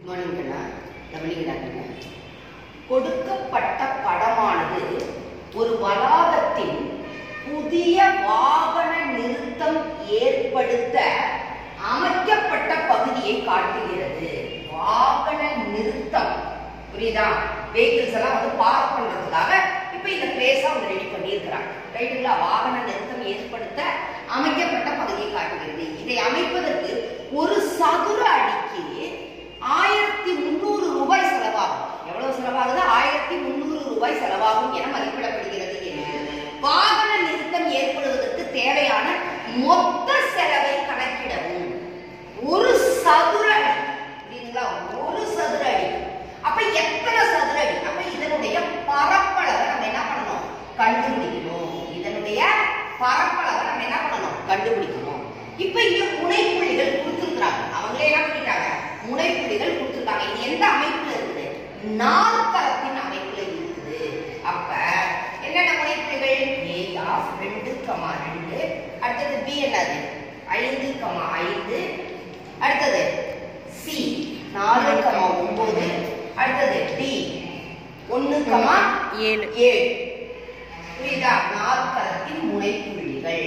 கவனிக்கண்ணா கவனிக்கிறாங்க கொடுக்கப்பட்ட படமானது ஒரு வளாகத்தின் புதிய வாகன நிறுத்தம் ஏற்படுத்த அமைக்கப்பட்ட பகுதியை காட்டுகிறது வாகன நிறுத்தம் புரியுதா வெஹிக்கிள்ஸ் எல்லாம் வந்து பார்க் பண்றதுக்காக இப்ப இந்த பிளேஸா அவங்க ரெடி பண்ணியிருக்கிறாங்க ரைட்டுங்களா வாகன நிறுத்தம் ஏற்படுத்த அமைக்கப்பட்ட பகுதியை காட்டுகிறது இதை அமைப்பதற்கு ஒரு சதுர அடிக்கு ஆயிரத்தி முந்நூறு ரூபாய் செலவாகும் எவ்வளவு செலவாகுது ஆயிரத்தி முந்நூறு ரூபாய் செலவாகும் என மதிப்பிடப்படுகிறது என்று வாகன நிறுத்தம் ஏற்படுவதற்கு தேவையான மொத்த செலவை கணக்கிடவும் ஒரு சதுர அடி புரியுதுங்களா ஒரு சதுர அடி அப்ப எத்தனை சதுர அடி அப்ப இதனுடைய பரப்பளவை நம்ம என்ன பண்ணணும் கண்டுபிடிக்கணும் இதனுடைய பரப்பளவை நம்ம என்ன பண்ணணும் கண்டுபிடிக்கணும் இப்ப இங்க முனைப்புள்ளிகள் கொடுத்திருக்கிறாங்க அவங்களே என்ன பண்ணிட்டாங்க முனைப்புள்ளிகள் கொடுத்திருக்காங்க இது எந்த அமைப்புல இருக்குது நாற்கரத்தின் அமைப்புல இருக்குது அப்ப என்னென்ன முனைப்புள்ளிகள் ஏ ஆஃப் ரெண்டு கமா ரெண்டு அடுத்தது பி என்னது ஐந்து கமா ஐந்து அடுத்தது சி நாலு கமா ஒன்பது அடுத்தது டி ஒன்னு கமா ஏழு ஏழு புரியுதா நாற்கரத்தின் முனைப்புள்ளிகள்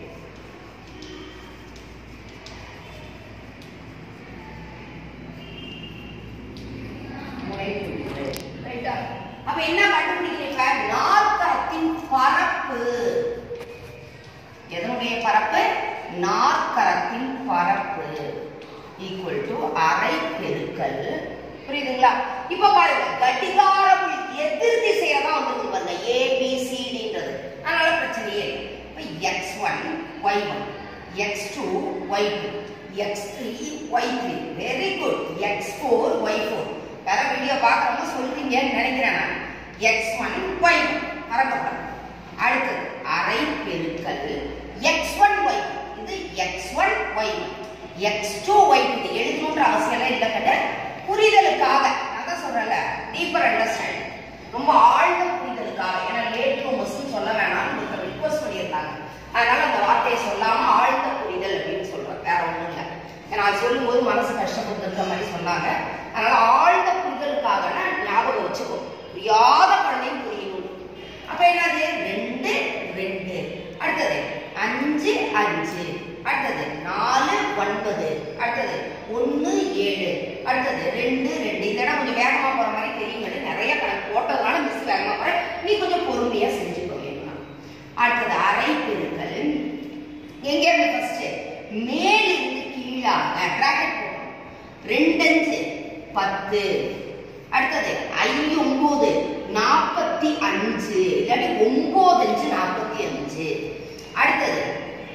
முனைப்புள்ளிகள் ரைட்டா அப்ப என்ன கண்டுபிடிக்கிறீங்க நாற்கரத்தின் பரப்பு எதனுடைய பரப்பு நாற்கரத்தின் பரப்பு ஈக்குவல் டு அரை பெருக்கல் புரியுதுங்களா இப்ப பாருங்க கடிகார புள்ளி எதிர் திசையில தான் வந்து பாருங்க ஏ பி சி டின்றது அதனால பிரச்சனையே இல்லை இப்ப X one Y one X two Y two X three Y three very good X four Y four வேற வீடியோ பார்க்கறவங்க சொல்றீங்கன்னு நினைக்கிறேன் நான் எக்ஸ் ஒன் ஒய் மறக்கப்படும் அடுத்தது அரை பெருக்கல் எக்ஸ் ஒன் ஒய் இது X one Y X two Y இது எழுதணுன்ற அவசியம் எல்லாம் இல்லை கண்டு புரிதலுக்காக நான் தான் சொல்றேன்ல டீப்பர் அண்டர்ஸ்டாண்டிங் ரொம்ப ஆழ்ந்த புரிதலுக்காக ஏன்னா லேட் ரூமர்ஸ்னு சொல்ல வேணாம்னு ஒருத்தர் ரிக்வஸ்ட் பண்ணியிருந்தாங்க அதனால அந்த வார்த்தையை சொல்லாம ஆழ்ந்த புரிதல் அப்படின்னு சொல்றேன் வேற ஒண்ணும் இல்லை ஏன்னா அது சொல்லும்போது மனசு கஷ்டப்பட்டு மாதிரி சொன்னாங்க அதனால ஆழ்ந்த புரிதலுக்காக ஞாபகம் வச்சுக்கோ புரியாத குழந்தையும் புரியணும் அப்ப என்னது ரெண்டு ரெண்டு அடுத்தது அஞ்சு அஞ்சு அடுத்தது நாலு ஒன்பது அடுத்தது ஒன்னு ஏழு அடுத்தது ரெண்டு ரெண்டு இதெல்லாம் கொஞ்சம் வேகமா போற மாதிரி தெரியும் நிறைய கணக்கு போட்டதுனால மிஸ் வேகமா போற நீ கொஞ்சம் பொறுமையா செஞ்சுக்கோ வேணும்னா அடுத்தது அரை பெருக்கல் எங்க இருந்து ஃபர்ஸ்ட் மேலிருந்து கீழாக பிராக்கெட் போடணும் ரெண்டு அஞ்சு பத்து அடுத்தது ஐந்து ஒன்பது நாற்பத்தி அஞ்சு இல்லாட்டி ஒன்பது அஞ்சு நாற்பத்தி அஞ்சு அடுத்தது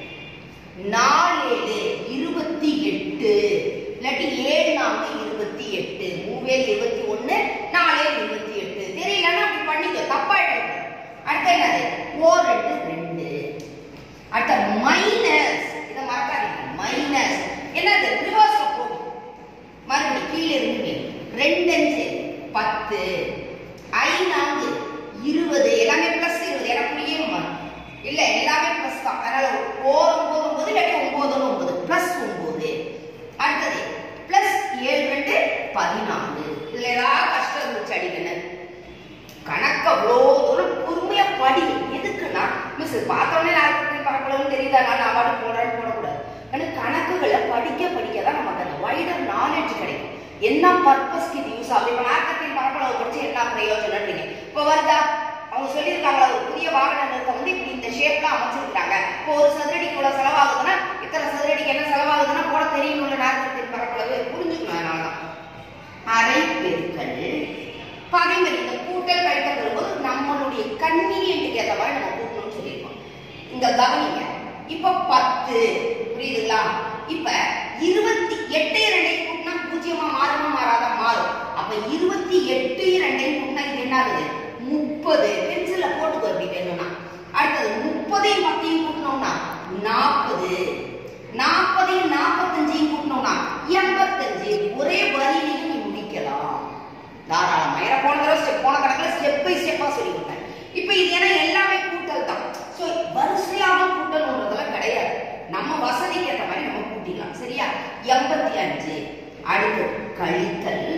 நாலேழு இருபத்தி எட்டு இல்லாட்டி ஏழு நான்கு இருபத்தி எட்டு மூவேல் இருபத்தி ஒண்ணு நாலேழு இருபத்தி எட்டு தெரியலன்னா அப்படி பண்ணிக்கோ தப்பா எழுது அடுத்து என்னது ஓ ரெண்டு ரெண்டு அடுத்த மைனஸ் இதை மறக்காதீங்க மைனஸ் என்னது ரிவர்ஸ்ல போகும் மறுபடியும் கீழே இருந்து மேல். ரெண்டு அஞ்சு பத்து ஐ நான்கு இருபது எல்லாமே பிளஸ் இருபது எனக்கு புரியுமா இல்ல எல்லாமே பிளஸ் தான் அதனால ஓர் ஒன்பது ஒன்பது இல்லாட்டி ஒன்பது ஒன்பது பிளஸ் ஒன்பது அடுத்தது பிளஸ் ஏழு ரெண்டு பதினாலு இதுல ஏதாவது கஷ்டம் இருந்துச்சு அடிக்கணும் கணக்க அவ்வளோ தூரம் பொறுமையா படி எதுக்குன்னா மிஸ் பார்த்தோன்னே நாற்பத்தி பரப்பளவுன்னு தெரியுதா நான் அவார்டு போடுறேன்னு போடக்கூடாது ஆனால் கணக்குகளை படிக்க படிக்க தான் நமக்கு அந்த வைடர் நாலேஜ் கிடைக்கும் என்ன பர்பஸ்க்கு இது யூஸ் ஆகுது இப்போ நாற்பத்தி பரப்பளவு படிச்சு என்ன பிரயோஜனம்ன்றீங்க இப்போ வருதா அவங்க சொல்லியிருக்காங்களா ஒரு புதிய வாகன நிறுத்தம் வந்து இப்படி இந்த ஷேப்லாம் அமைச்சிருக்காங்க இப்போ ஒரு சதுரடிக்கு இவ்வளவு செலவாகுதுன்னா இத்தனை சதுரடிக்கு என்ன செலவாகுதுன்னா போட தெரியணும்ல நாற்பத்தி பரப்பளவு புரிஞ்சுக்கணும் அதனால தான் அரை பெருக்கல் பகைமறி இந்த கூட்டல் கழித்தல் வரும்போது நம்மளுடைய கன்வீனியன்ட்டுக்கு ஏற்ற மாதிரி நம்ம கூட்டணும்னு சொல்லியிருக்கோம் இந்த கவனிங்க இப்ப பத்து புரியுதுங்களா இப்ப இருபத்தி எட்டு ரெண்டையும் கூட்டினா பூஜ்ஜியமா மாறுமா மாறாதா மாறும் அப்ப இருபத்தி எட்டு ரெண்டையும் கூட்டினா இது என்ன ஆகுது முப்பது பென்சில்ல போட்டுக்கோ இப்படி வேணும்னா அடுத்தது முப்பதையும் பத்தையும் கூட்டினோம்னா நாற்பது நாற்பதையும் நாற்பத்தஞ்சையும் கூட்டினோம்னா எண்பத்தஞ்சு ஒரே வரியிலையும் நீ முடிக்கலாம் தாராளமா ஏன்னா போன தடவை ஸ்டெப் போன கணக்குல ஸ்டெப் பை ஸ்டெப்பா சொல்லி கொடுத்தேன் இப்போ இது ஏன்னா எல்லாமே கூட்டல் தான் ஸோ வரிசையாக கூட்டணுன்றதெல்லாம் கிடையாது நம்ம வசதிக்கு ஏற்ற மாதிரி நம்ம கூட்டிக்கலாம் சரியா எண்பத்தி அஞ்சு அடுத்து கழித்தல்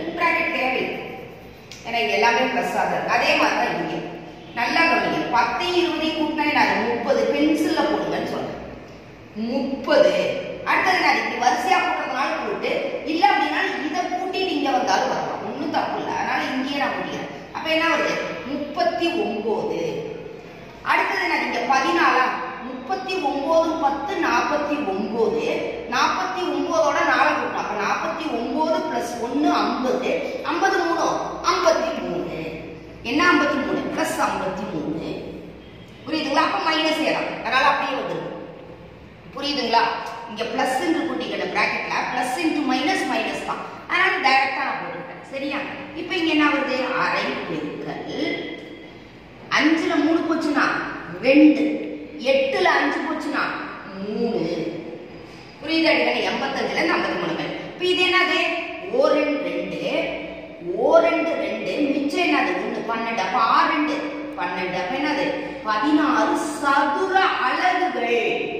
ஏன்னா இங்க எல்லாமே பிளஸ் ஆகுது அதே மாதிரி தான் இங்கே நல்லா கவனிங்க பத்து இருபது கூட்டினா நான் முப்பது பென்சில்ல போடுங்கன்னு சொன்னேன் முப்பது அடுத்தது நான் இப்படி வரிசையா போட்டதுனால போட்டு இல்ல அப்படின்னா இதை கூட்டிட்டு இங்க வந்தாலும் வரலாம் ஒன்றும் தப்பு இல்லை அதனால இங்கேயே நான் முடியல அப்ப என்ன வருது முப்பத்தி ஒன்பது அடுத்தது நான் இங்க பதினாலா முப்பத்தி ஒன்பது பத்து நாற்பத்தி ஒன்பது நாற்பத்தி ஒன்பதோட நாலு கூட்டம் அப்ப நாற்பத்தி ஒன்பது பிளஸ் ஒன்னு ஐம்பது ஐம்பது மூணு ஐம்பத்தி மூணு என்ன ஐம்பத்தி மூணு பிளஸ் ஐம்பத்தி மூணு புரியுதுங்களா அப்ப மைனஸ் ஏறாம் அதனால அப்படியே வந்துடும் புரியுதுங்களா இங்க பிளஸ் என்று கூட்டிக்கணும் பிராக்கெட்ல பிளஸ் இன்டு மைனஸ் மைனஸ் தான் அதனால டைரக்டா நான் போட்டுட்டேன் சரியா இப்போ இங்க என்ன வருது அரை பெருக்கல் அஞ்சுல மூணு போச்சுன்னா ரெண்டு எட்டுல அஞ்சு போச்சுன்னா மூணு புரியுது அடிக்கடி எண்பத்தஞ்சுல இருந்து ஐம்பத்தி மூணு பேர் இப்போ இது என்னது ஓ ரெண்டு ரெண்டு ஓ ரெண்டு ரெண்டு மிச்சம் என்னது ஒன்று பன்னெண்டு அப்போ ஆறு ரெண்டு பன்னெண்டு அப்போ என்னது பதினாறு சதுர அலகுகள்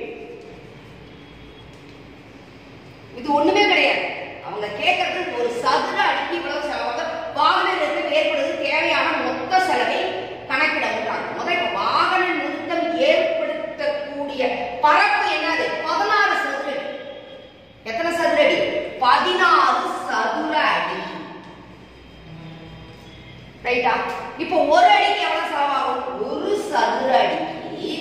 இது ஒண்ணுமே கிடையாது அவங்க கேட்கறது ஒரு சதுர அடிக்கு இவ்வளவு செலவாக வாகன நிறுத்தம் ஏற்படுவது தேவையான மொத்த செலவை கணக்கிட விட்டாங்க முதல் இப்ப வாகன நிறுத்தம் ஏற்படுத்தக்கூடிய பரப்பு என்னது பதினாறு சதுர அடி எத்தனை சதுர அடி பதினாறு சதுர அடி ரைட்டா இப்போ ஒரு அடிக்கு எவ்வளவு செலவாகும் ஒரு சதுர அடிக்கு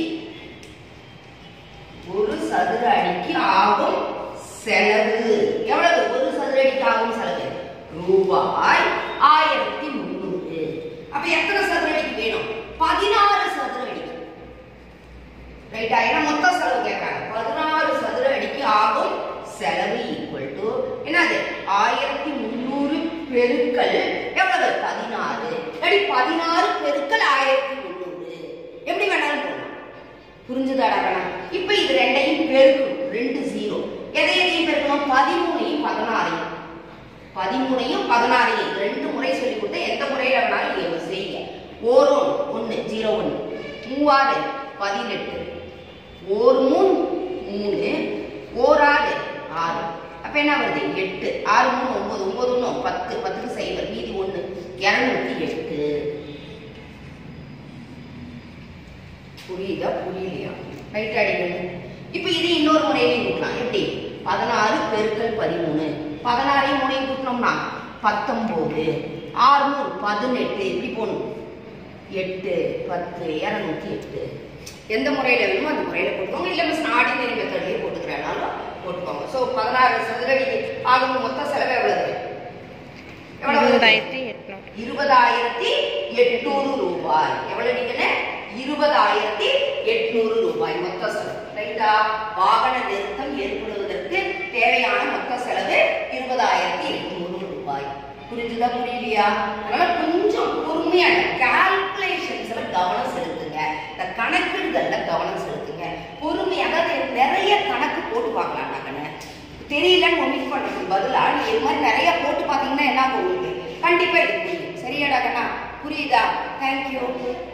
ஒரு சதுர அடிக்கு ஆகும் செலவு எவ்வளவு ஒரு சதுர அடிக்கு ஆகும் செலவு ரூபாய் ஆயிரத்தி முன்னூறு அப்ப எத்தனை சதுர அடிக்கு வேணும் பதினாறு சதுர அடிக்கு ரைட்டா ஏன்னா மொத்த செலவு கேட்கறாங்க பதினாறு சதுர அடிக்கு ஆகும் செலவு ஈக்குவல் டு என்னது ஆயிரத்தி முன்னூறு பெருக்கல் எவ்வளவு பதினாறு அடி பதினாறு பெருக்கல் ஆயிரத்தி முன்னூறு எப்படி வேணாலும் போடலாம் புரிஞ்சுதாடா கணா இப்ப இது ரெண்டையும் பெருக்கணும் ரெண்டு ஜீரோ எதை எதையும் பெருக்கணும் பதிமூணையும் பதினாறையும் பதிமூணையும் பதினாறையும் ரெண்டு முறை சொல்லி கொடுத்து எந்த முறையில வேணாலும் நீங்க செய்யுங்க ஓர் ஒன்று ஒன்று ஜீரோ ஒன்று மூவாறு பதினெட்டு ஓர் மூணு மூணு ஓர் ஆறு ஆறு அப்ப என்ன வருது எட்டு ஆறு மூணு ஒன்பது ஒன்பது ஒன்று பத்து பத்துக்கு சைபர் மீதி ஒன்று இரநூத்தி எட்டு புரியுதா புரியலையா ரைட் அடிக்கணும் இப்போ இது இன்னொரு முறையிலையும் கூட்டலாம் எப்படி பதினாறு பெருக்கல் பதிமூணு பதினாறையும் முறையும் கூட்டினோம்னா பத்தொம்போது ஆறு மூணு பதினெட்டு இப்படி போகணும் எட்டு பத்து இரநூத்தி எட்டு எந்த முறையில் வேணுமோ அந்த முறையில் போட்டுக்கோங்க இல்லை மிஸ் ஆர்டினரி மெத்தட்லேயே போட்டுக்கிறனாலும் போட்டுக்கோங்க ஸோ பதினாறு சதுரடி ஆகும் மொத்த செலவு எவ்வளவு எவ்வளவு வருது? இருபதாயிரத்தி எட்நூறு இருபதாயிரத்தி எட்நூறு ரூபாய் எவ்வளவு நீங்க இருபதாயிரத்தி எட்நூறு ரூபாய் மொத்த செலவு ரைட்டா வாகன நிறுத்தம் ஏற்படுவதற்கு தேவையான மொத்த செலவு இருபதாயிரத்தி எட்நூறு ரூபாய் புரிஞ்சுதா புரியலையா அதனால கொஞ்சம் பொறுமையான கால்குலேஷன்ஸ்ல கவனம் செலுத்துங்க இந்த கணக்கீடுகள்ல கவனம் செலுத்துங்க பொறுமை அதாவது நிறைய கணக்கு போட்டு பார்க்கலாம் நாங்கன்னு தெரியலன்னு ஒமிட் பண்றதுக்கு பதிலா நீங்க இது மாதிரி நிறைய போட்டு பாத்தீங்கன்னா என்ன ஆகும் உங்களுக்கு கண்டிப்பா இது புரியும் சரியாடா கண்ணா புரியுதா தேங்க்யூ